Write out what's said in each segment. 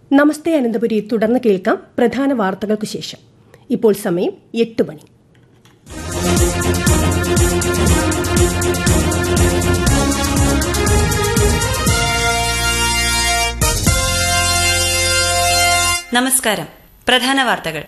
നമസ്തേ അനന്തപുരി തുടർന്ന് കേൾക്കാം പ്രധാന വാർത്തകൾക്കു ശേഷം ഇപ്പോൾ സമയം എട്ട് മണി നമസ്കാരം പ്രധാന വാർത്തകൾ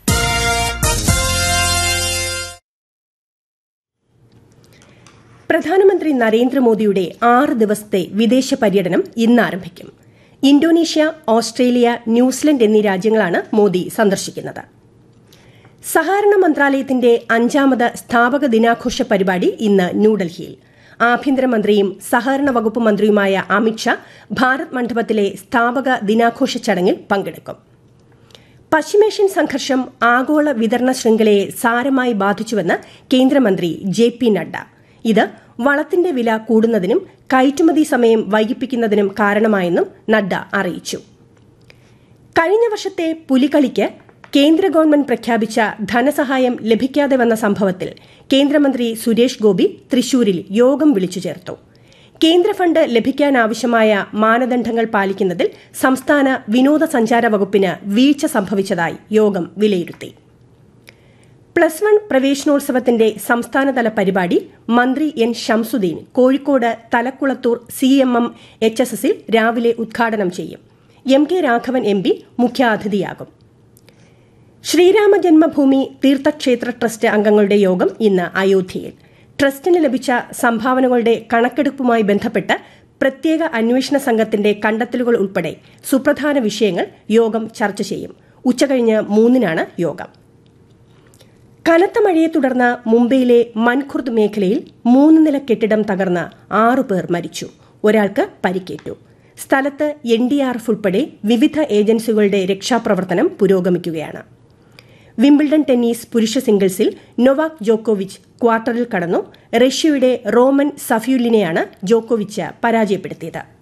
പ്രധാനമന്ത്രി നരേന്ദ്രമോദിയുടെ ആറ് ദിവസത്തെ വിദേശ പര്യടനം ഇന്ന് ആരംഭിക്കും ഇന്തോനേഷ്യ ഓസ്ട്രേലിയ ന്യൂസിലൻഡ് എന്നീ രാജ്യങ്ങളാണ് മോദി സന്ദർശിക്കുന്നത് സഹകരണ മന്ത്രാലയത്തിന്റെ അഞ്ചാമത് സ്ഥാപക ദിനാഘോഷ പരിപാടി ഇന്ന് ന്യൂഡൽഹിയിൽ ആഭ്യന്തരമന്ത്രിയും സഹകരണ വകുപ്പ് മന്ത്രിയുമായ അമിത്ഷാ ഭാരത് മണ്ഡപത്തിലെ സ്ഥാപക ദിനാഘോഷ ചടങ്ങിൽ പങ്കെടുക്കും പശ്ചിമേഷ്യൻ സംഘർഷം ആഗോള വിതരണ ശൃംഖലയെ സാരമായി ബാധിച്ചുവെന്ന് കേന്ദ്രമന്ത്രി ജെ പി നഡ്ഡ ഇത് വളത്തിന്റെ വില കൂടുന്നതിനും കയറ്റുമതി സമയം വൈകിപ്പിക്കുന്നതിനും കാരണമായെന്നും നഡ്ഡ അറിയിച്ചു കഴിഞ്ഞ വർഷത്തെ പുലികളിക്ക് കേന്ദ്ര ഗവൺമെന്റ് പ്രഖ്യാപിച്ച ധനസഹായം ലഭിക്കാതെ വന്ന സംഭവത്തിൽ കേന്ദ്രമന്ത്രി സുരേഷ് ഗോപി തൃശൂരിൽ യോഗം വിളിച്ചു ചേർത്തു കേന്ദ്ര ഫണ്ട് ലഭിക്കാനാവശ്യമായ മാനദണ്ഡങ്ങൾ പാലിക്കുന്നതിൽ സംസ്ഥാന വിനോദസഞ്ചാര വകുപ്പിന് വീഴ്ച സംഭവിച്ചതായി യോഗം വിലയിരുത്തി പ്ലസ് വൺ പ്രവേശനോത്സവത്തിന്റെ സംസ്ഥാനതല പരിപാടി മന്ത്രി N Shamsuddin Kozhikode Thalakkulathur C M M H S എസിൽ രാവിലെ ഉദ്ഘാടനം ചെയ്യും M K Raghavan M P മുഖ്യാതിഥിയാകും ശ്രീരാമ ജന്മഭൂമി തീർത്ഥക്ഷേത്ര ട്രസ്റ്റ് അംഗങ്ങളുടെ യോഗം ഇന്ന് അയോധ്യയിൽ ട്രസ്റ്റിന് ലഭിച്ച സംഭാവനകളുടെ കണക്കെടുപ്പുമായി ബന്ധപ്പെട്ട് പ്രത്യേക അന്വേഷണ സംഘത്തിന്റെ കണ്ടെത്തലുകൾ ഉൾപ്പെടെ സുപ്രധാന വിഷയങ്ങൾ യോഗം ചർച്ച ചെയ്യും ഉച്ചകഴിഞ്ഞ് മൂന്നിനാണ് യോഗം കനത്ത മഴയെ തുടർന്ന് മുംബൈയിലെ മൻഖുർദ് മേഖലയിൽ മൂന്ന് നില കെട്ടിടം തകർന്ന് ആറു പേർ മരിച്ചു ഒരാൾക്ക് പരിക്കേറ്റു സ്ഥലത്ത് എൻ ഡി ആർ എഫ് ഉൾപ്പെടെ വിവിധ ഏജൻസികളുടെ രക്ഷാപ്രവർത്തനം പുരോഗമിക്കുകയാണ് വിംബിൾഡൺ ടെന്നീസ് പുരുഷ സിംഗിൾസിൽ നൊവാക് ജോക്കോവിച്ച് ക്വാർട്ടറിൽ കടന്നു റഷ്യയുടെ റോമൻ സഫ്യൂലിനെയാണ് ജോക്കോവിച്ച് പരാജയപ്പെടുത്തിയത്